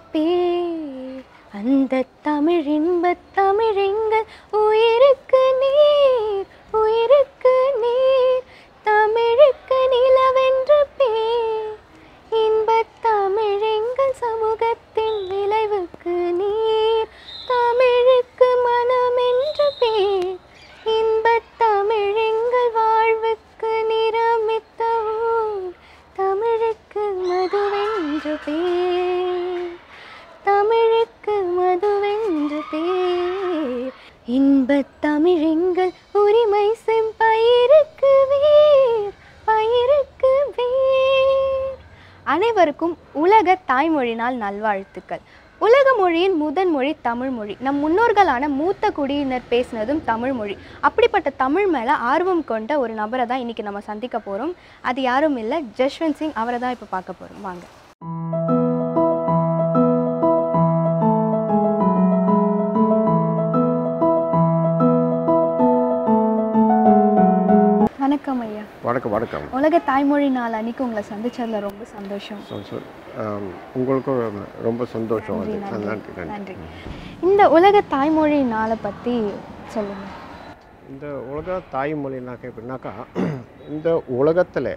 பேர் அந்த தமிழ் இன்பத் தமிழெங்கள் உயிருக்கு நீர் உயிருக்கு நீர் தமிழுக்கு நிலவென்ற பேர் இன்பத் தமிழெங்கள் சமூகத்தின் விளைவுக்கு நீர் தமிழுக்கு மனம் என்ற பேர் இன்பத் தமிழெங்கள் வாழ்வுக்கு நிறமித்த ஊர் தமிழுக்கு மதுவென்று பேர் தமிழுக்கு மதுவென்று பேர் இன்பத் தமிழெங்கள் உரிமை செம்பயிருக்கு வேர் பயிருக்கு வேர் அனைவருக்கும் உலக தாய்மொழி நாள் நல்வாழ்த்துக்கள் உலக மொழியின் முதன் மொழி தமிழ் மொழி நம் முன்னோர்களான மூத்த குடியினர் பேசினதும் தமிழ் மொழி அப்படிப்பட்ட தமிழ் மேலே ஆர்வம் கொண்ட ஒரு நபரை தான் இன்றைக்கி நம்ம சந்திக்க போகிறோம் அது யாரும் இல்லை ஜஸ்வந்த் சிங் அவரை தான் இப்போ பார்க்க போகிறோம் வாங்க வணக்கம் ஐயா வணக்கம் வணக்கம் உலக தாய்மொழி நாள் அன்னைக்கு உங்களை சந்திச்சதுல ரொம்ப சந்தோஷம் சொ- சொ- ஆம், உங்களுக்கும் ரொம்ப சந்தோஷம் அது நன்றி, நன்றி நன்றி நன்றி இந்த உலக தாய்மொழி நாளை பற்றி சொல்லுங்க இந்த உலக தாய்மொழினாக்க எப்படின்னாக்கா இந்த உலகத்தில்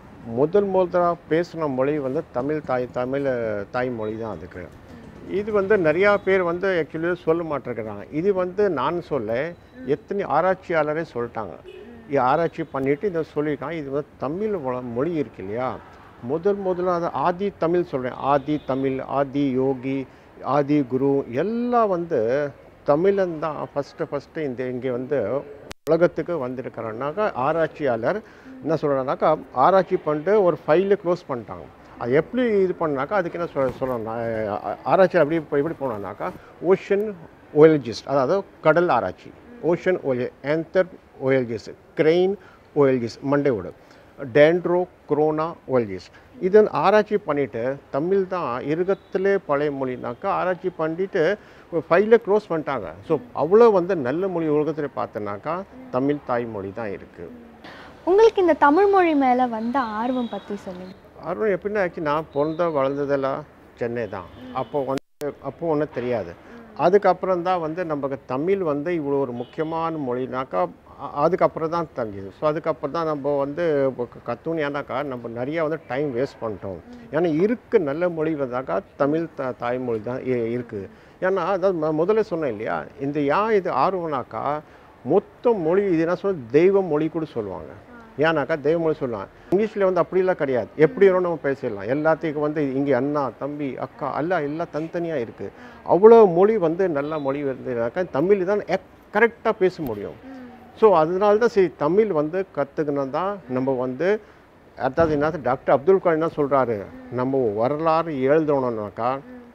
முதல் முதலாக பேசின மொழி வந்து தமிழ் தாய் தமிழ் தாய்மொழி தான் அதுக்கு இது வந்து நிறையா பேர் வந்து ஆக்சுவலி சொல்ல மாட்டேங்கிறாங்க இது வந்து நான் சொல்ல எத்தனை ஆராய்ச்சியாளரே சொல்லிட்டாங்க இது ஆராய்ச்சி பண்ணிட்டு இதை சொல்லியிருக்காங்க இது வந்து தமிழ் மொ- மொழி இருக்கு இல்லையா முதல் முதல்ல அது ஆதி தமிழ் சொல்கிறேன் ஆதி தமிழ் ஆதி யோகி ஆதி குரு எல்லாம் வந்து தமிழன் தான் ஃபஸ்ட்டு ஃபஸ்ட்டு இந்த இங்கே வந்து உலகத்துக்கு வந்திருக்கிறனாக்கா ஆராய்ச்சியாளர் என்ன சொல்கிறானாக்கா ஆராய்ச்சி பண்ணிட்டு ஒரு ஃபைலை க்ளோஸ் பண்ணிட்டாங்க அது எப்படி இது பண்ணாக்கா அதுக்கு என்ன சொல்ல சொல்லணும் ஆராய்ச்சி அப்படி இப்போ எப்படி போனோம்னாக்கா ஓஷன் ஓயல்ஜிஸ்ட் அதாவது கடல் ஆராய்ச்சி oceanologist anthropologist craniologist மண்டையோடு டேண்ட்ரோ குரோனா ஓயல்ஜிஸ்ட் இதன் ஆராய்ச்சி பண்ணிவிட்டு தமிழ் தான் இருக்கத்திலே பழைய மொழினாக்கா ஆராய்ச்சி பண்ணிட்டு ஃபைலை க்ளோஸ் பண்ணிட்டாங்க ஸோ அவ்வளோ வந்து நல்ல மொழி உலகத்தில் பார்த்தோன்னாக்கா தமிழ் தாய்மொழி தான் இருக்குது உங்களுக்கு இந்த தமிழ் மொழி மேலே வந்த ஆர்வம் பற்றி சொல்லுங்க அருண் எப்படின்னா ஆக்சுவலி நான் பிறந்த வளர்ந்ததெல்லாம் சென்னை தான் அப்போ வந்து அப்போ ஒன்றும் தெரியாது அதுக்கப்புறம் தான் வந்து நமக்கு தமிழ் வந்து இவ்வளோ ஒரு முக்கியமான மொழினாக்கா அ- அதுக்கப்புறம் தான் தெரிஞ்சுது ஸோ அதுக்கப்புறம் தான் நம்ம வந்து கற்றுன்னு ஏன்னாக்கா நம்ம நிறையா வந்து டைம் வேஸ்ட் பண்ணிட்டோம் ஏன்னா இருக்கு நல்ல மொழி வந்தாக்கா தமிழ் த தாய்மொழி தான் இ- இருக்குது ஏன்னா அதாவது ம- முதல்ல சொன்னேன் இல்லையா இந்த ஏன் இது ஆர்வம்னாக்கா மொத்த மொழி இது என்ன சொல்ல தெய்வ மொழி கூட சொல்லுவாங்க ஏன்னாக்கா தெய்வ மொழி சொல்லுவாங்க இங்கிலீஷில் வந்து அப்படிலாம் கிடையாது எப்படி வேணும் நம்ம பேசிடலாம் எல்லாத்துக்கும் வந்து இங்கே அண்ணா தம்பி அக்கா எல்லாம் எல்லாம் தனித்தனியாக இருக்குது அவ்வளோ மொழி வந்து நல்ல மொழி இருந்ததுனாக்கா தமிழ் தான் கரெக்டாக பேச முடியும் ஸோ அதனால தான் சரி தமிழ் வந்து கற்றுக்கணும் தான் நம்ம வந்து அதாவது என்ன டாக்டர் அப்துல் கலாம் என்ன சொல்கிறாரு நம்ம வரலாறு எழுதணும்னாக்கா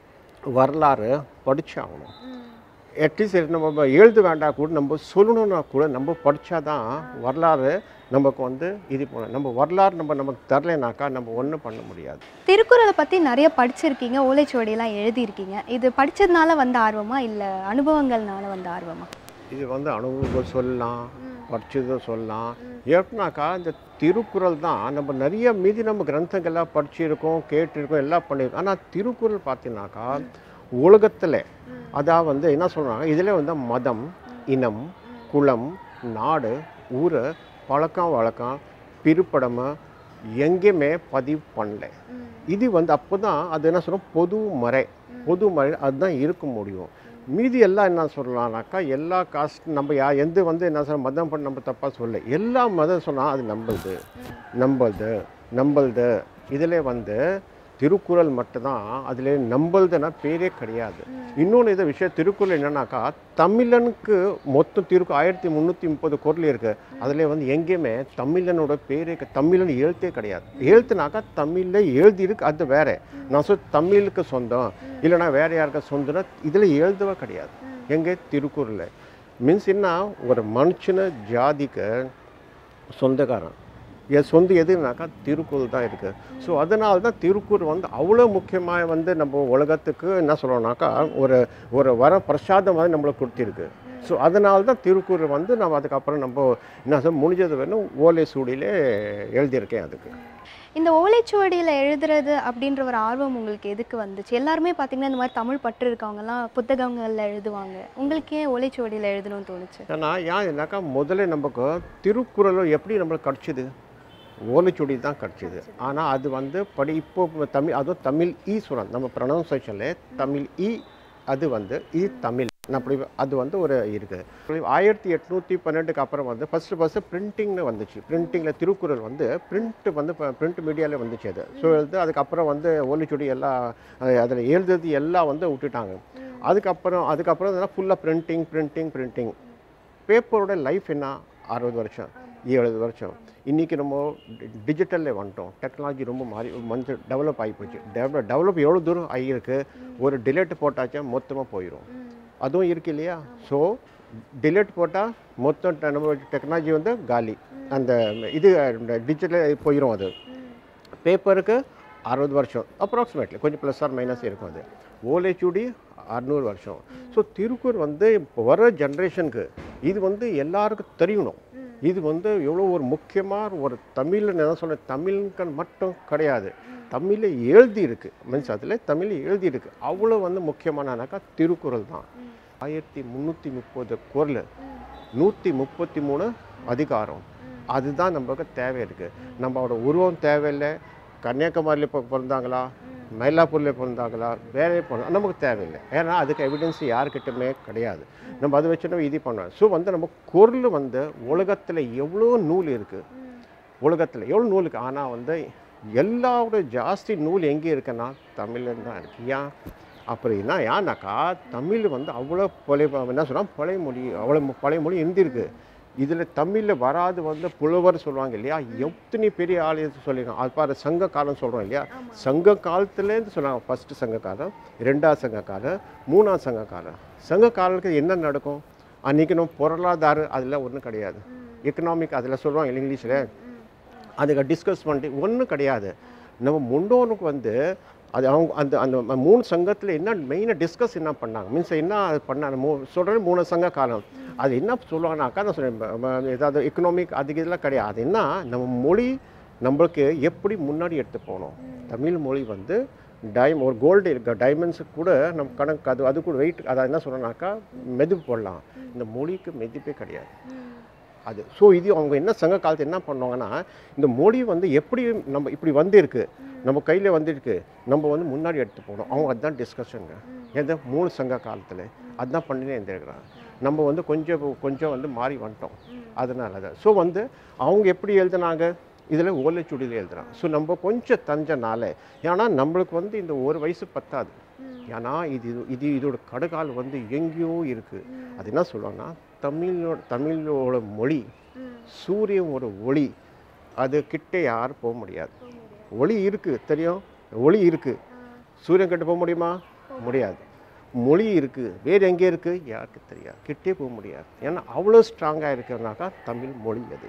வரலாறு படிச்சாகணும் அட்லீஸ்ட் நம்ம எழுத வேண்டாம் கூட நம்ம சொல்லணும்னா கூட நம்ம படித்தாதான் வரலாறு நமக்கு வந்து இது பண்ண நம்ம வரலாறு நம்ம நமக்கு தரலைனாக்கா நம்ம ஒன்றும் பண்ண முடியாது திருக்குறளை பற்றி நிறைய படிச்சிருக்கீங்க ஓலைச்சுவடியெல்லாம் எழுதியிருக்கீங்க இது படிச்சதுனால வந்த ஆர்வமா இல்லை அனுபவங்கள்னால வந்த ஆர்வமா இது வந்து அனுபவங்கள் சொல்லலாம் படிச்சதும் சொல்லலாம் எப்படின்னாக்கா இந்த திருக்குறள் தான் நம்ம நிறைய மீதி நம்ம கிரந்தங்கள்லாம் படிச்சிருக்கோம் கேட்டிருக்கோம் எல்லாம் பண்ணியிருக்கோம் ஆனால் திருக்குறள் பார்த்தீங்கன்னாக்கா உலகத்தில் அதான் வந்து என்ன சொல்கிறாங்க இதில் வந்து மதம் இனம் குலம் நாடு ஊர் பழக்கம் வழக்கம் பிற்படமை எங்கேயுமே பதிவு பண்ணல இது வந்து அப்போ தான் அது என்ன சொல்கிறோம் பொது மறை பொது மறை அதுதான் இருக்க முடியும் மீதி எல்லாம் என்ன சொல்லலாம்னாக்கா எல்லா காஸ்ட் நம்ம யா எந்த வந்து என்ன சொல்ல மதம் பண்ண நம்ம தப்பாக சொல்ல எல்லா மதம் சொன்னால் அது நம்மளுது நம்மளுது நம்மளுது இதில் வந்து திருக்குறள் மட்டும்தான் அதில் நம்மளுதுன்னா பேரே கிடையாது இன்னொன்று இந்த விஷயம் திருக்குறள் என்னன்னாக்கா தமிழனுக்கு மொத்தம் திருக்கு ஆயிரத்தி முந்நூற்றி முப்பது குரல் இருக்குது அதில் வந்து எங்கேயுமே தமிழனோட பேரே க- தமிழன் எழுத்தே கிடையாது எழுத்துனாக்கா தமிழில் எழுதி இருக்கு அது வேற நான் சொல் தமிழுக்கு சொந்தம் இல்லைன்னா வேற யாருக்கு சொந்தம்னா இதில் எழுதவே கிடையாது எங்கே திருக்குறள் மீன்ஸ் என்ன ஒரு மனுஷன ஜாதிக்கு சொந்தக்காரன் என் சொந்த எதுனாக்கா திருக்குறள் தான் இருக்குது ஸோ அதனால தான் திருக்குறள் வந்து அவ்வளோ முக்கியமாக வந்து நம்ம உலகத்துக்கு என்ன சொல்கிறோம்னாக்கா ஒரு ஒரு வர பிரசாதம் மாதிரி நம்மளுக்கு கொடுத்திருக்கு ஸோ அதனால தான் திருக்குறள் வந்து நம்ம அதுக்கப்புறம் நம்ம என்ன சொல்ல முடிஞ்சது வேணும் ஓலை சூடியிலே எழுதியிருக்கேன் அதுக்கு இந்த ஓலைச்சுவடியில் எழுதுறது அப்படின்ற ஒரு ஆர்வம் உங்களுக்கு எதுக்கு வந்துச்சு எல்லாருமே பார்த்தீங்கன்னா இந்த மாதிரி தமிழ் பற்று இருக்கவங்கலாம் புத்தகங்களில் எழுதுவாங்க உங்களுக்கு ஏன் ஓலைச்சுவடியில் எழுதணும்னு தோணுச்சு ஏன்னா ஏன் என்னக்கா முதல்ல நமக்கு திருக்குறள் எப்படி நம்மளுக்கு கிடச்சிது ஓலைச்சுடி தான் கிடச்சிது ஆனால் அது வந்து படி இப்போ தமிழ் அதுவும் தமிழ் ஈ சொல்கிறோம் நம்ம ப்ரொனவுன்சேஷனில் தமிழ் ஈ அது வந்து ஈ தமிழ் அப்படி அது வந்து ஒரு இருக்குது ஆயிரத்தி எட்நூற்றி பன்னெண்டுக்கு அப்புறம் வந்து ஃபஸ்ட்டு ஃபஸ்ட்டு பிரிண்டிங்னு வந்துச்சு பிரிண்டிங்கில் திருக்குறள் வந்து பிரிண்ட் வந்து பிரிண்ட் மீடியாவில் வந்துச்சு அது ஸோ வந்து அதுக்கப்புறம் வந்து ஓலைச்சுடி எல்லாம் அதில் எழுதுறது எல்லாம் வந்து விட்டுட்டாங்க அதுக்கப்புறம் அதுக்கப்புறம் இதெல்லாம் ஃபுல்லாக பிரிண்டிங் பிரிண்டிங் பிரிண்டிங் பேப்பரோட லைஃப் என்ன அறுபது வருஷம் எழுபது வருஷம் இன்றைக்கி நம்ம டிஜிட்டலில் வந்துட்டோம் டெக்னாலஜி ரொம்ப மாறி வந்து டெவலப் ஆகி போச்சு டெவலப் டெவலப் எவ்வளோ தூரம் ஆகியிருக்கு ஒரு டிலேட் போட்டாச்சா மொத்தமாக போயிடும் அதுவும் இருக்கு இல்லையா ஸோ டிலேட் போட்டால் மொத்தம் ட- நம்ம டெக்னாலஜி வந்து காலி அந்த இது டிஜிட்டலில் போயிடும் அது பேப்பருக்கு அறுபது வருஷம் அப்ராக்சிமேட்லி கொஞ்சம் ப்ளஸ் ஆர் மைனஸ் இருக்கும் அது ஓலைச்சுடி அறுநூறு வருஷம் ஸோ திருக்குறள் வந்து இப்போ வர ஜென்ரேஷனுக்கு இது வந்து எல்லாருக்கும் தெரியணும் இது வந்து எவ்வளோ ஒரு முக்கியமான ஒரு தமிழில் என்ன சொல்ல தமிழுக்கு மட்டும் கிடையாது தமிழில் எழுதி இருக்கு மீன்ஸ் அதில் தமிழில் எழுதி இருக்கு அவ்வளோ வந்து முக்கியமானனாக்கா திருக்குறள் தான் ஆயிரத்தி முந்நூற்றி முப்பது குரல் நூற்றி முப்பத்தி மூணு அதிகாரம் அதுதான் நமக்கு தேவை இருக்குது நம்மளோட உருவம் தேவையில்லை கன்னியாகுமரியில் இப்போ பிறந்தாங்களா மயிலாப்பூரில் பிறந்தாங்களா வேற பிறந்தா நமக்கு தேவையில்லை ஏன்னா அதுக்கு எவிடன்ஸ் யாருக்கிட்டுமே கிடையாது நம்ம அதை வச்சு நம்ம இது பண்ணோம் ஸோ வந்து நம்ம குரல் வந்து உலகத்தில் எவ்வளோ நூல் இருக்குது உலகத்தில் எவ்வளோ நூல் இருக்குது ஆனால் வந்து எல்லாரோட ஜாஸ்தி நூல் எங்கே இருக்குன்னா தமிழில் தான் இருக்கு ஏன் அப்படின்னா ஏன்னாக்கா தமிழ் வந்து அவ்வளோ பழைய என்ன சொன்னால் பழைய மொழி அவ்வளோ மொ- பழைய மொழி இருந்திருக்கு இதில் தமிழில் வராது வந்து புலவர் சொல்லுவாங்க இல்லையா எத்தனை பெரிய ஆள் சொல்லியிருக்காங்க அது பாரு சங்க காலம் சொல்கிறோம் இல்லையா சங்க காலத்துலேருந்து சொன்னாங்க ஃபஸ்ட்டு சங்க காலம் ரெண்டாவது சங்க காலம் மூணாவது சங்க காலம் சங்க காலத்துக்கு என்ன நடக்கும் அன்றைக்கி நம்ம பொருளாதார அதெல்லாம் ஒன்றும் கிடையாது எக்கனாமிக் அதில் சொல்லுவாங்க இங்கிலீஷில் அதுக்கு டிஸ்கஸ் பண்ணிட்டு ஒன்றும் கிடையாது நம்ம முன்னோனுக்கு வந்து அது அவங்க அந்த அந்த ம- மூணு சங்கத்தில் என்ன மெயினாக டிஸ்கஸ் என்ன பண்ணாங்க மீன்ஸ் என்ன அது பண்ணாங்க மூ சொல்கிறது மூணு சங்க காலம் அது என்ன சொல்லுவாங்கனாக்கா நான் சொல்றேன் ம- ம- ஏதாவது எக்கனாமிக் அதுக்கு இதெல்லாம் கிடையாது அது என்ன நம்ம மொழி நம்மளுக்கு எப்படி முன்னாடி எடுத்து போகணும் தமிழ் மொழி வந்து டைம் ஒரு கோல்டு இருக்க டைமண்ட்ஸுக்கு கூட நம்ம கணக்கு அது அது கூட வெயிட் அதை என்ன சொல்கிறோன்னாக்கா மெதிப்பு போடலாம் இந்த மொழிக்கு மெதிப்பே கிடையாது அது ஸோ இது அவங்க என்ன சங்க காலத்தில் என்ன பண்ணுவாங்கன்னா இந்த மொழி வந்து எப்படி நம்ம இப்படி வந்திருக்கு நம்ம கையில் வந்திருக்கு நம்ம வந்து முன்னாடி எடுத்து போகணும் அவங்க அதுதான் டிஸ்கஷனுங்க எந்த மூணு சங்க காலத்தில் அதுதான் பண்ணினே இருந்திருக்கிறாங்க நம்ம வந்து கொஞ்சம் கொஞ்சம் வந்து மாறி வந்துட்டோம் அதனால தான் ஸோ வந்து அவங்க எப்படி எழுதுனாங்க இதில் ஓலைச்சுடியில் எழுதுறாங்க ஸோ நம்ம கொஞ்சம் தஞ்சனால ஏன்னா நம்மளுக்கு வந்து இந்த ஒரு வயசு பத்தாது ஏன்னா இது இது இதோட கடுகால் வந்து எங்கேயோ இருக்குது அது என்ன சொல்லுவாங்கன்னா தமிழோட தமிழோட மொழி சூரியனோட ஒளி அது கிட்ட யாரும் போக முடியாது ஒளி இருக்குது தெரியும் ஒளி இருக்குது சூரியன் கிட்ட போக முடியுமா முடியாது மொழி இருக்குது வேறு எங்கே இருக்குது யாருக்கு தெரியாது கிட்டே போக முடியாது ஏன்னா அவ்வளோ ஸ்ட்ராங்காக இருக்கிறனாக்கா தமிழ் மொழி அது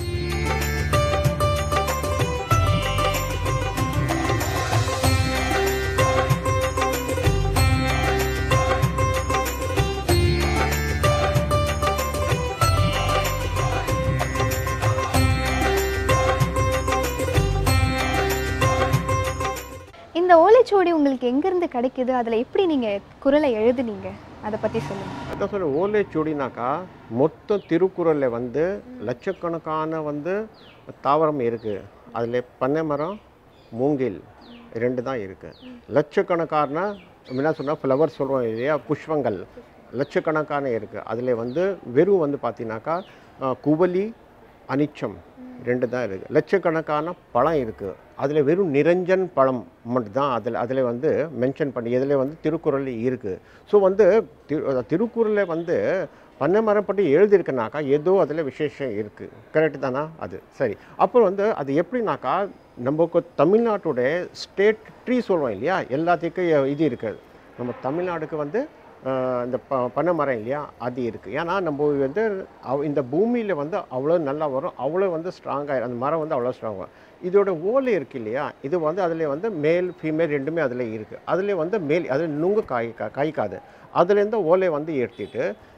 இந்த ஓலைச்சுவடி உங்களுக்கு எங்கேருந்து கிடைக்குது அதில் எப்படி நீங்கள் குரலை எழுதுனீங்க அதை பற்றி சொல்லுங்கள் அதான் சொல்ல ஓலைச்சுவடினாக்கா மொத்தம் திருக்குறளில் வந்து லட்சக்கணக்கான வந்து தாவரம் இருக்குது அதில் பனை மரம் மூங்கில் ரெண்டு தான் இருக்குது லட்சக்கணக்கான என்ன சொன்னால் ஃப்ளவர் சொல்கிறோம் இல்லையா புஷ்பங்கள் லட்சக்கணக்கான இருக்குது அதில் வந்து வெறும் வந்து பார்த்தீங்கன்னாக்கா அஹ், குவலி அனிச்சம் ரெண்டு தான் இருக்குது லட்சக்கணக்கான பழம் இருக்குது அதில் வெறும் நிரஞ்சன் பழம் மட்டும் தான் அதில் அதில் வந்து மென்ஷன் பண்ணி இதில் வந்து திருக்குறள் இருக்குது ஸோ வந்து திரு திருக்குறளில் வந்து பண்ணை மரம் பற்றி எழுதியிருக்குனாக்கா ஏதோ அதில் விசேஷம் இருக்குது கரெக்டு தானா அது சரி அப்புறம் வந்து அது எப்படின்னாக்கா நமக்கு தமிழ்நாட்டோட ஸ்டேட் ட்ரீ சொல்கிறோம் இல்லையா எல்லாத்துக்கும் இது இருக்குது நம்ம தமிழ்நாடுக்கு வந்து ஆஹ், இந்த ப பனை மரம் இல்லையா அது இருக்குது ஏன்னா நம்ம வந்து அவ் இந்த பூமியில் வந்து அவ்வளோ நல்லா வரும் அவ்வளோ வந்து ஸ்ட்ராங்காக அந்த மரம் வந்து அவ்வளோ ஸ்ட்ராங்காக இதோட ஓலை இருக்கு இல்லையா இது வந்து அதில் வந்து மேல் ஃபீமேல் ரெண்டுமே அதில் இருக்குது அதில் வந்து மேல் அதில் நுங்கு காய் கா- காய்க்காது அதுலேருந்து ஓலை வந்து எடுத்துட்டு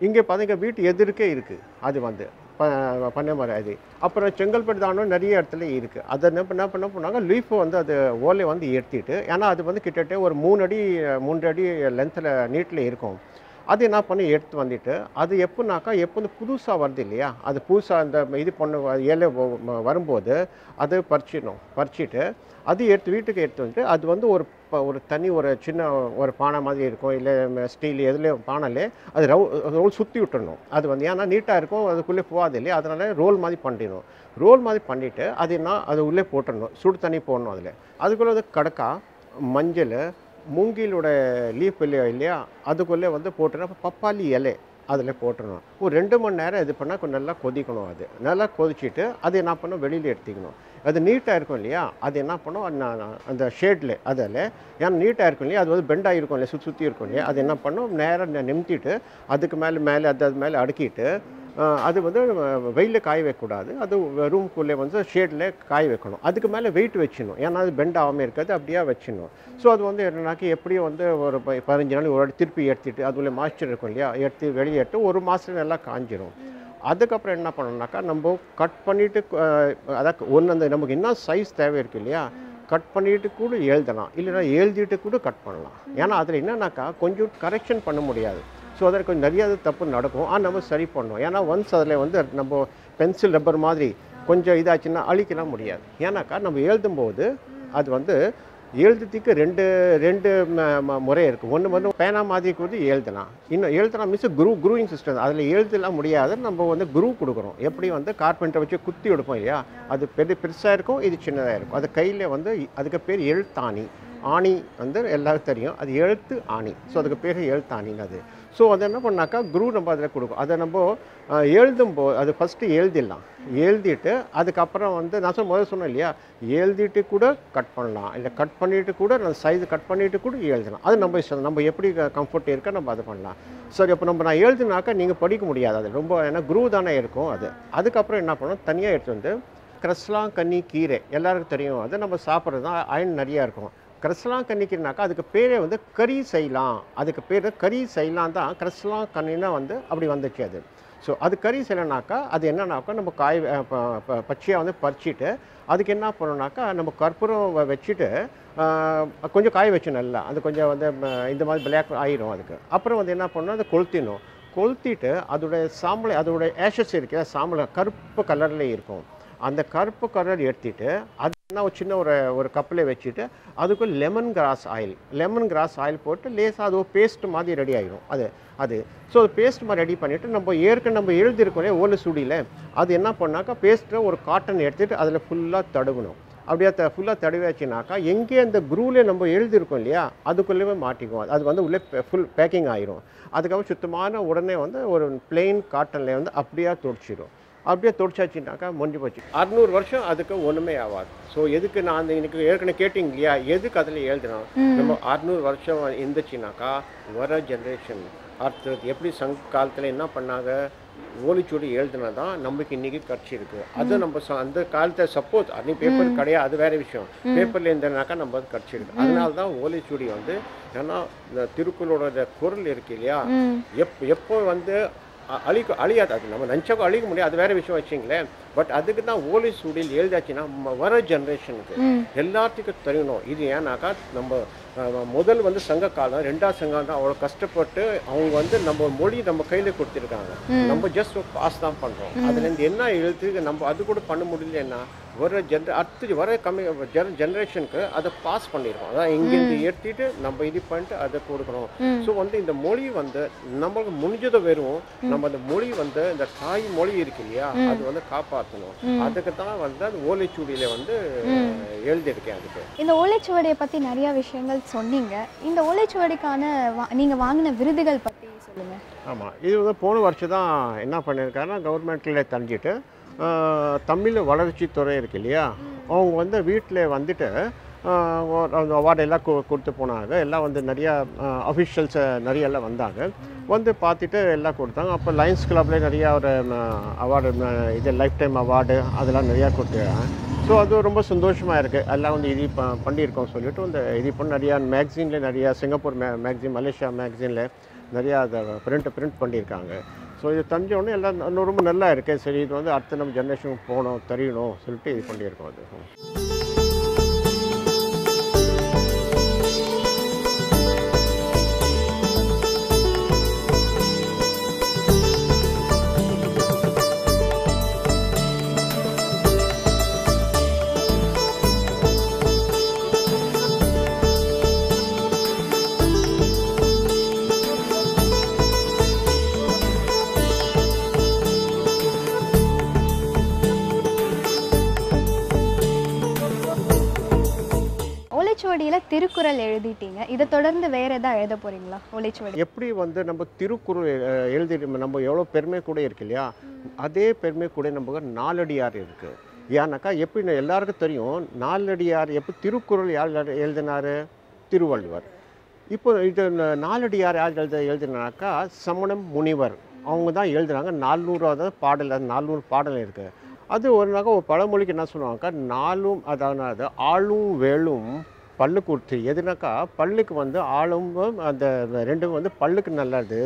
இங்கே பார்த்தீங்க வீட்டு எதிர்க்கே இருக்குது அது வந்து ப பண்ணை மரம் அது அப்புறம் செங்கல்பட்டு தானும் நிறைய இடத்துல இருக்குது அதை என்ன பண்ண என்ன பண்ண போனாங்க லீஃப் வந்து அது ஓலை வந்து ஏற்றிட்டு ஏன்னா அது வந்து கிட்டத்தட்ட ஒரு மூணு அடி மூன்று அடி லென்த்தில் நீட்டில் இருக்கும் அது என்ன பண்ணி எடுத்து வந்துட்டு அது எப்போனாக்கா எப்போ வந்து புதுசாக வருது இல்லையா அது புதுசாக அந்த இது பண்ண இலை வ- வ- வரும்போது அது பறிச்சிடணும் பறிச்சிட்டு அது எடுத்து வீட்டுக்கு எடுத்து வந்துட்டு அது வந்து ஒரு ப- ஒரு தனி ஒரு சின்ன ஒரு பானை மாதிரி இருக்கும் இல்லை ஸ்டீல் எதுலேயோ பானைலே அது ரவு ரோல் சுற்றி விட்டுறணும் அது வந்து ஏன்னா நீட்டாக இருக்கும் அதுக்குள்ளே போகாது இல்லையா அதனால ரோல் மாதிரி பண்ணிடணும் ரோல் மாதிரி பண்ணிவிட்டு அது என்ன அது உள்ளே போட்டுடணும் சுடு தண்ணி போடணும் அதில் அதுக்குள்ளே வந்து கடக்கா மஞ்சள் மூங்கிலோட லீஃப் இல்லையா இல்லையா அதுக்குள்ளே வந்து போட்டுனா பப்பாளி இலை அதில் போட்டுடணும் ஒரு ரெண்டு மணி நேரம் இது பண்ணால் கொஞ்சம் நல்லா கொதிக்கணும் அது நல்லா கொதிச்சிட்டு அது என்ன பண்ணணும் வெளியில் எடுத்துக்கணும் அது நீட்டாக இருக்கும் இல்லையா அது என்ன பண்ணும் அது நான் நான் அந்த ஷேடில் அதில் ஏன்னா நீட்டாக இருக்கும் இல்லையா அது வந்து பெண்டாக இருக்கும் இல்லையா சுற்றி சுற்றி இருக்கும் இல்லையா அது என்ன பண்ணும் நேராக நிமித்திட்டு அதுக்கு மேலே மேலே அது அது மேலே அடுக்கிட்டு ஆஹ், அது வந்து வெயிலில் காய வைக்கக்கூடாது அது ரூம்குள்ளே வந்து ஷேடில் காய வைக்கணும் அதுக்கு மேலே வெயிட் வச்சிடணும் ஏன்னா அது பெண்ட் ஆகாமல் இருக்காது அப்படியே வச்சிடணும் ஸோ அது வந்து என்னன்னாக்கி எப்படியும் வந்து ஒரு ப- பதினஞ்சு நாள் ஒரு வாட்டி திருப்பி எடுத்துட்டு அதுல மாய்ச்சர் இருக்கும் இல்லையா எடுத்து வெளியே எடுத்து ஒரு மாதம் நல்லா காஞ்சிரும் அதுக்கப்புறம் என்ன பண்ணணும்னாக்கா நம்ம கட் பண்ணிவிட்டு அதான் ஒன்று அந்த நமக்கு என்ன சைஸ் தேவை இருக்கு இல்லையா கட் பண்ணிட்டு கூட எழுதலாம் இல்லைன்னா எழுதிட்டு கூட கட் பண்ணலாம் ஏன்னா அதில் என்னன்னாக்கா கொஞ்சம் கரெக்ஷன் பண்ண முடியாது ஸோ அதில் கொஞ்சம் நிறைய இது தப்பு நடக்கும் ஆனால் நம்ம சரி பண்ணணும் ஏன்னா ஒன்ஸ் அதில் வந்து நம்ம பென்சில் ரப்பர் மாதிரி கொஞ்சம் இதாச்சுன்னா அழிக்கலாம் முடியாது ஏன்னாக்கா நம்ம எழுதும்போது அது வந்து எழுதுறதுக்கு ரெண்டு ரெண்டு ம- ம- முறை இருக்குது ஒன்று வந்து பேனா மாதிரி கூட எழுதலாம் இன்னும் எழுதலாம் மிஸ் குரூ குரூயிங் சிஸ்டம் அதில் எழுதலாம் முடியாது நம்ம வந்து குரூ கொடுக்குறோம் எப்படி வந்து கார்பெண்டரை வச்சு குத்தி எடுப்போம் இல்லையா அது பெரிய பெருசாக இருக்கும் இது சின்னதாக இருக்கும் அது கையில் வந்து அதுக்கு பேர் எழுத்தாணி ஆணி வந்து எல்லாருக்கும் தெரியும் அது எழுத்து ஆணி ஸோ அதுக்கு பேர் எழுத்தாணின்னு அது ஸோ அதை என்ன பண்ணாக்கா குரு நம்ம அதில் கொடுக்கும் அதை நம்ம அஹ், எழுதும்போது அது ஃபஸ்ட்டு எழுதிடலாம் எழுதிட்டு அதுக்கப்புறம் வந்து நான் சொன்ன முதல்ல சொன்னேன் இல்லையா எழுதிட்டு கூட கட் பண்ணலாம் இல்லை கட் பண்ணிட்டு கூட நான் சைஸ் கட் பண்ணிட்டு கூட எழுதலாம் அது நம்ம இஷ்டம் நம்ம எப்படி கம்ஃபர்ட் இருக்கோ நம்ம அதை பண்ணலாம் சரி அப்போ நம்ம நான் எழுதுனாக்கா நீங்கள் படிக்க முடியாது அது ரொம்ப ஏன்னா குரு தானே இருக்கும் அது அதுக்கப்புறம் என்ன பண்ணணும் தனியாக எடுத்து வந்து கிரஸ்லாங்கண்ணி கீரை எல்லாருக்கும் தெரியும் அது நம்ம சாப்பிட்றது தான் அயன் நிறையா இருக்கும் கிரஸ்லாங்கண்ணி கீரைனாக்கா அதுக்கு பேரே வந்து கறி செய்யலாம் அதுக்கு பேர் கறி செய்யலாம் தான் கிரஸ்லாங்கண்ணினா வந்து அப்படி வந்துச்சு அது ஸோ அது கறி செய்யலைனாக்கா அது என்னன்னாக்கா நம்ம காய் அஹ், ப- ப- பச்சையாக வந்து பறிச்சிட்டு அதுக்கு என்ன பண்ணணும்னாக்கா நம்ம கற்பூரம் வ- வச்சுட்டு ஆஹ், கொஞ்சம் காய வச்சு நல்லா அது கொஞ்சம் வந்து ம, இந்த மாதிரி பிளாக் ஆயிரும் அதுக்கு அப்புறம் வந்து என்ன பண்ணணும் அதை கொளுத்திடணும் கொளுத்திட்டு அதோடைய சாம்பலை அதோட ஆஷஸ் இருக்கு சாம்பலை கருப்பு கலர்ல இருக்கும் அந்த கருப்பு கலர் எடுத்துட்டு அது என்ன ஒரு சின்ன ஒரு ஒரு கப்பில் வச்சுட்டு அதுக்கு lemon grass oil lemon grass oil போட்டு லேசாக அது ஒரு பேஸ்ட் மாதிரி ரெடி ஆயிடும் அது அது ஸோ பேஸ்ட் மாதிரி ரெடி பண்ணிவிட்டு நம்ம ஏற்கனவே நம்ம எழுதியிருக்கோம் இல்லையா ஓலை சுடியில் அது என்ன பண்ணாக்கா பேஸ்ட்டில் ஒரு காட்டன் எடுத்துட்டு அதில் ஃபுல்லாக தடவணும் அப்படியே த ஃபுல்லாக தடவியாச்சுனாக்கா எங்கே அந்த குரூவில் நம்ம எழுதியிருக்கோம் இல்லையா அதுக்குள்ளேயே மாட்டிக்குவோம் அது வந்து உள்ளே ஃபுல் பேக்கிங் ஆயிரும் அதுக்கப்புறம் சுத்தமான உடனே வந்து ஒரு பிளெயின் காட்டனில் வந்து அப்படியே துடைச்சிடும் அப்படியே துடைச்சாச்சுனாக்கா முடிஞ்சு போச்சு அறுநூறு வருஷம் அதுக்கு ஒன்றுமே ஆகாது ஸோ எதுக்கு நான் அந்த எனக்கு ஏற்கனவே கேட்டிங்க இல்லையா எதுக்கு அதில் எழுதணும் நம்ம அறுநூறு வருஷம் இருந்துச்சுனாக்கா வர ஜென்ரேஷன் அடுத்தது எப்படி சங்க காலத்தில் என்ன பண்ணாங்க ஓலைச்சுவடி எழுதுனா தான் நம்மளுக்கு இன்னைக்கு கிடச்சிருக்கு அது நம்ம ச- அந்த காலத்தை சப்போஸ் அன்னைக்கு பேப்பர் கிடையாது அது வேற விஷயம் பேப்பர்ல இருந்தனாக்கா நம்ம அது கிடச்சிருக்கு அதனால தான் ஓலைச்சுவடி வந்து ஏன்னா இந்த திருக்குறளோட இந்த குரல் இருக்கு இல்லையா ம் எப் எப்போ வந்து அ- அழிக்க அழியாது அது நம்ம நினச்சாக்கோ அழிக்க முடியாது அது வேற விஷயம் வச்சுங்களேன் பட் அதுக்கு தான் ஓலை சுடியில் எழுதாச்சுன்னா ம- வர ஜென்ரேஷனுக்கு ம் எல்லாத்துக்கும் தெரியணும் இது ஏன்னாக்கா நம்ம அஹ், முதல் வந்து சங்க காலம் ரெண்டாவது சங்க காலம் அவ்வளோ கஷ்டப்பட்டு அவங்க வந்து நம்ம மொழி நம்ம கையில் கொடுத்துருக்காங்க நம்ம ஜஸ்ட் பாஸ் தான் பண்ணுறோம் அதுலேருந்து என்ன எழுத்து நம்ம அது கூட பண்ண முடியலன்னா வர ஜென்ர அடுத்து வர கம்மி ஜென் ஜென்ரேஷனுக்கு அதை பாஸ் பண்ணியிருக்கோம் அதான் இங்கேருந்து ஏற்றிட்டு நம்ம இது பண்ணிட்டு அதை கொடுக்கணும் ஸோ வந்து இந்த மொழி வந்து நம்மளுக்கு முடிஞ்சதை வெறும் நம்ம அந்த மொழி வந்து இந்த தாய் மொழி இருக்கு இல்லையா அது வந்து காப்பாற்றணும் அதுக்கு தான் வந்து அந்த ஓலைச்சுவடியில் வந்து எழுதியிருக்கேன் அதுக்கு இந்த ஓலைச்சுவடியை பற்றி நிறைய விஷயங்கள் சொன்னீங்க இந்த ஓலைச்சுவடிக்கான வா நீங்கள் வாங்கின விருதுகள் பற்றி சொல்லுங்கள் ஆமாம் இது வந்து போன வருஷம் தான் என்ன பண்ணியிருக்காருன்னா கவர்மெண்ட்டில் தஞ்சிட்டு ஆஹ், தமிழ் வளர்ச்சித்துறை இருக்கு இல்லையா அவங்க வந்து வீட்டில் வந்துட்டு ஆஹ், ஒரு- அந்த அவார்டு எல்லாம் கு கொடுத்து போனாங்க எல்லாம் வந்து நிறையா அஃபிஷியல்ஸ் நிறைய எல்லாம் வந்தாங்க வந்து பார்த்துட்டு எல்லாம் கொடுத்தாங்க அப்போ லயன்ஸ் கிளப்லேயே நிறையா ஒரு அவார்டு இது லைஃப் டைம் அவார்டு அதெல்லாம் நிறையா கொடுத்துருக்காங்க ஸோ அது ரொம்ப சந்தோஷமாக இருக்குது எல்லாம் வந்து இது ப பண்ணியிருக்கோம் சொல்லிட்டு இந்த இது பண்ண நிறையா மேக்சினில் நிறையா சிங்கப்பூர் மே மேக்சின் மலேசியா மேக்சினில் நிறையா அதை பிரிண்ட் பிரிண்ட் பண்ணியிருக்காங்க ஸோ இது தெரிஞ்சோடனே எல்லாம் இன்னும் ரொம்ப நல்லா இருக்கு சரி இது வந்து அடுத்த நம்ம ஜென்ரேஷனுக்கு போகணும் தெரியணும் சொல்லிட்டு இது பண்ணியிருக்கோம் அது ஓலைச்சுவடியில் திருக்குறள் எழுதிட்டீங்க இதை தொடர்ந்து வேற எதாவது எழுத போறீங்களா ஓலைச்சுவடி எப்படி வந்து நம்ம திருக்குறள் அஹ், எழுதி நம்ம எவ்வளோ பெருமை கூட இருக்கு இல்லையா அதே பெருமை கூட நமக்கு நாலடியார் இருக்கு ஏன்னாக்கா எப்படி நான் எல்லாருக்கும் தெரியும் நாலடியார் எப்போ திருக்குறள் யார் எழு- எழுதினாரு திருவள்ளுவர் இப்போ இது ந- நாலடியார் யார் எழுத எழுதினாக்கா சமணம் முனிவர் அவங்க தான் எழுதுனாங்க நானூறாவது பாடல் அது நானூறு பாடல் இருக்கு அது ஒரு நாக்க ஒரு பழமொழிக்கு என்ன சொல்லுவாங்கக்கா நாலும் அதாவது ஆளும் வேலும் பல்லு கொடுத்து எதுனாக்கா பல்லுக்கு வந்து ஆளும் அந்த ரெண்டும் வந்து பல்லுக்கு நல்லது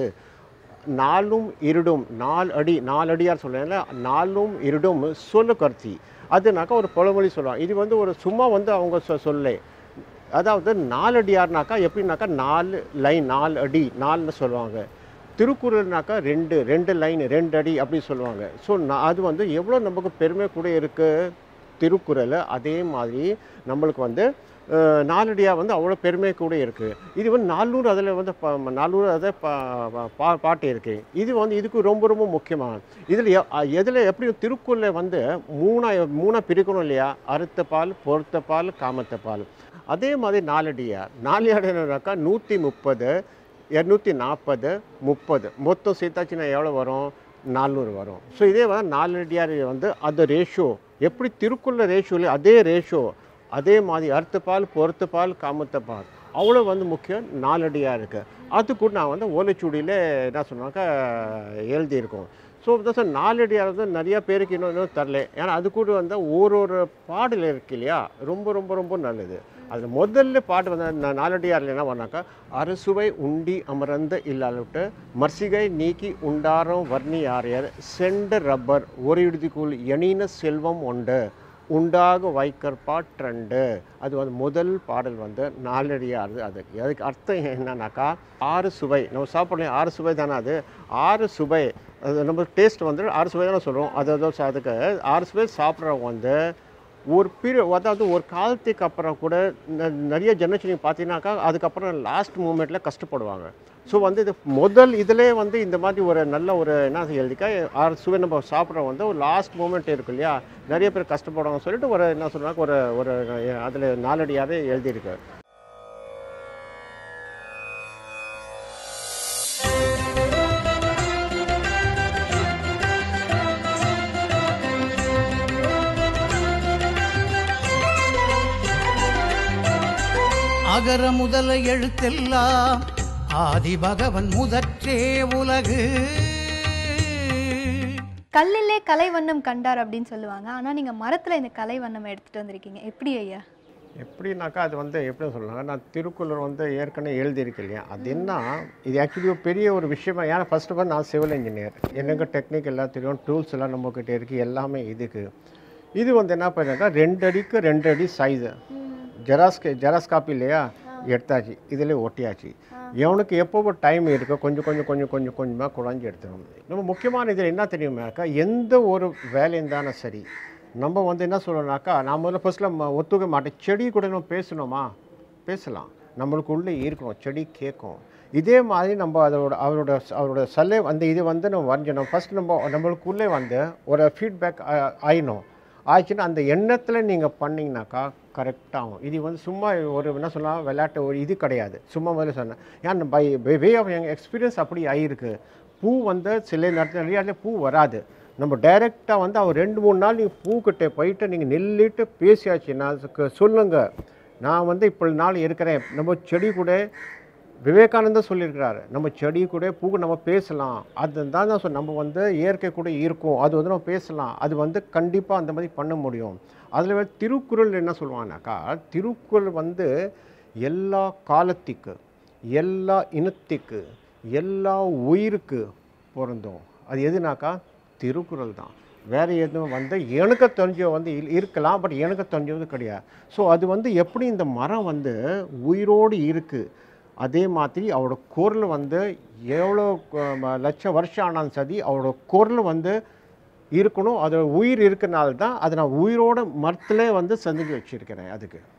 நாலும் இருடும் நாலு அடி நாலு அடியார் சொல்கிறேன்ல நாலும் இருடும் சொல்லு கருத்தி அதுனாக்கா ஒரு பழமொழி சொல்லுவாங்க இது வந்து ஒரு சும்மா வந்து அவங்க சொ சொல்லே அதாவது நாலு அடியார்னாக்கா எப்படின்னாக்கா நாலு லைன் நாலு அடி நாலுன்னு சொல்லுவாங்க திருக்குறள்னாக்கா ரெண்டு ரெண்டு லைன் ரெண்டு அடி அப்படி சொல்லுவாங்க ஸோ அது வந்து எவ்வளோ நமக்கு பெருமை கூட இருக்குது திருக்குறள் அதே மாதிரி நம்மளுக்கு வந்து அஹ், நாலடியாக வந்து அவ்வளோ பெருமை கூட இருக்குது இது வந்து நானூறு அதில் வந்து ப- நானூறு அதை பா- பா பாட்டு இருக்குது இது வந்து இதுக்கு ரொம்ப ரொம்ப முக்கியமான இதில் எதில் எப்படி திருக்குறளை வந்து மூணா மூணா பிரிக்கணும் இல்லையா அறுத்த பால் பொறுத்த பால் காமத்த பால் அதே மாதிரி நாலடியார் நாலடியார்னாக்கா நூற்றி முப்பது இரநூத்தி நாற்பது முப்பது மொத்தம் சேர்த்தாச்சுன்னா எவ்வளோ வரும் நானூறு வரும் ஸோ இதே வந்து நாலடியார் வந்து அந்த ரேஷியோ எப்படி திருக்குள்ள ரேஷியோவில் அதே ரேஷியோ அதே மாதிரி அறுத்த பால் பொறுத்த பால் காமத்த பால் அவ்வளோ வந்து முக்கியம் நாலடியாக இருக்குது அது கூட நான் வந்து ஓலைச்சுவடியில் என்ன சொன்னாக்கா எழுதியிருக்கோம் ஸோ தான் நாலடியார் வந்து நிறையா பேருக்கு இன்னும் இன்னும் தரல ஏன்னா அது கூட வந்து ஒரு ஒரு பாடல் இருக்கு இல்லையா ரொம்ப ரொம்ப ரொம்ப நல்லது அதில் முதல்ல பாட்டு வந்து நா- நாலடியாரில் என்ன பண்ணாக்கா அறுசுவை உண்டி அமர்ந்த இல்லாவிட்டு மர்சிகை நீக்கி உண்டாரம் வர்ணி ஆரியர் செண்ட ரப்பர் ஒரு இறுதிக்குள் எணின செல்வம் உண்டு உண்டாக வைக்கற்பாற்றண்டு அது வந்து முதல் பாடல் வந்து நாலடியார் அது அதுக்கு அர்த்தம் என்னன்னாக்கா ஆறு சுவை நம்ம சாப்பிட்றோம் ஆறு சுவை தானே அது ஆறு சுவை அது நம்ம டேஸ்ட் வந்து ஆறு சுவை தானே சொல்கிறோம் அது அது அதுக்கு ஆறு சுவை சாப்பிட்றவங்க வந்து ஒரு பீரியட் அதாவது ஒரு காலத்துக்கு அப்புறம் கூட ந- நிறைய ஜெனரேஷன் பார்த்தீங்கன்னாக்கா அதுக்கப்புறம் லாஸ்ட் மூமெண்ட்டில் கஷ்டப்படுவாங்க ஸோ வந்து இது முதல் இதிலே வந்து இந்த மாதிரி ஒரு நல்ல ஒரு என்ன எழுதிக்கா ஆறு சுவை நம்ம சாப்பிட்றோம் வந்து ஒரு லாஸ்ட் மூமெண்ட் இருக்கு இல்லையா நிறைய பேர் கஷ்டப்படுவாங்க சொல்லிட்டு ஒரு என்ன சொல்கிறாங்க ஒரு ஒரு அதில் நாலடியாவே எழுதியிருக்கு அகர முதல எழுத்தெல்லாம் ஆதி பகவன் முதற்றே உலகு கல்லிலே கலை வண்ணம் கண்டார் அப்படின்னு சொல்லுவாங்க ஆனா நீங்க மரத்துல இந்த கலை வண்ணம் எடுத்துட்டு வந்திருக்கீங்க எப்படி ஐயா எப்படின்னாக்கா அது வந்து எப்படி சொல்லலாங்க நான் திருக்குறள் வந்து ஏற்கனவே எழுதியிருக்கேன் இல்லையா அது என்ன இது ஆக்சுவலி ஒரு பெரிய ஒரு விஷயமா ஏன்னா ஃபர்ஸ்ட் ஆஃப் ஆல் நான் சிவில் இன்ஜினியர் எனக்கு டெக்னிக் எல்லாம் தெரியும் டூல்ஸ் எல்லாம் நம்மக்கிட்ட இருக்குது எல்லாமே இதுக்கு இது வந்து என்ன பண்ணாக்கா ரெண்டு அடிக்கு ரெண்டு அடி சைஸு ஜெராஸ் ஜெராஸ் காப்பி இல்லையா எடுத்தாச்சு இதில் ஒட்டியாச்சு எவனுக்கு எப்போ டைம் இருக்கோ கொஞ்சம் கொஞ்சம் கொஞ்சம் கொஞ்சம் கொஞ்சமாக குழஞ்சி எடுத்துக்கணும் நம்ம முக்கியமான இதில் என்ன தெரியுமாக்கா எந்த ஒரு வேலையும் தானே சரி நம்ம வந்து என்ன சொல்லணும்னாக்கா நான் முதல்ல ஃபர்ஸ்ட்டில் ஒத்துக்க மாட்டேன் செடி கூட நம்ம பேசணுமா பேசலாம் நம்மளுக்கு உள்ளே இருக்கணும் செடி கேட்கும் இதே மாதிரி நம்ம அதோட அவரோட அவரோட சல்லை அந்த இது வந்து நம்ம வரைஞ்சணும் ஃபர்ஸ்ட் நம்ம நம்மளுக்குள்ளே வந்து ஒரு ஃபீட்பேக் ஆயிடணும் ஆச்சுன்னா அந்த எண்ணத்தில் நீங்கள் பண்ணிங்கனாக்கா கரெக்டாகும் இது வந்து சும்மா ஒரு என்ன சொல்லலாம் விளையாட்டு ஒரு இது கிடையாது சும்மா முதல்ல சொன்னேன் ஏன்னா பை வே ஆஃப் எங்கள் எக்ஸ்பீரியன்ஸ் அப்படி ஆகிருக்கு பூ வந்து சில நேரத்தில் நிறைய இடத்துல பூ வராது நம்ம டைரெக்டாக வந்து அவர் ரெண்டு மூணு நாள் நீங்கள் பூக்கிட்ட போயிட்டு நீங்கள் நில்லிட்டு பேசியாச்சுன்னா அதுக்கு சொல்லுங்கள் நான் வந்து இப்போ நாள் இருக்கிறேன் நம்ம செடி கூட விவேகானந்தர் சொல்லியிருக்கிறாரு நம்ம செடி கூட பூக்கு நம்ம பேசலாம் அது தான் தான் சொல் நம்ம வந்து இயற்கை கூட இருக்கும் அது வந்து நம்ம பேசலாம் அது வந்து கண்டிப்பாக அந்த மாதிரி பண்ண முடியும் அதில் வந்து திருக்குறள் என்ன சொல்லுவாங்கனாக்கா திருக்குறள் வந்து எல்லா காலத்துக்கு எல்லா இனத்துக்கு எல்லா உயிருக்கு பொருந்தும் அது எதுனாக்கா திருக்குறள் தான் வேறு எதுவும் வந்து எனக்கு தெரிஞ்ச வந்து இல்- இருக்கலாம் பட் எனக்கு தெரிஞ்சது கிடையாது ஸோ அது வந்து எப்படி இந்த மரம் வந்து உயிரோடு இருக்குது அதே மாதிரி அவரோட குரல் வந்து எவ்வளோ அஹ், லட்சம் வருஷம் ஆனாலும் சரி அவரோட குரல் வந்து இருக்கணும் அது உயிர் இருக்கனால தான் அதை நான் உயிரோட மரத்திலே வந்து செஞ்சு வச்சுருக்கிறேன் அதுக்கு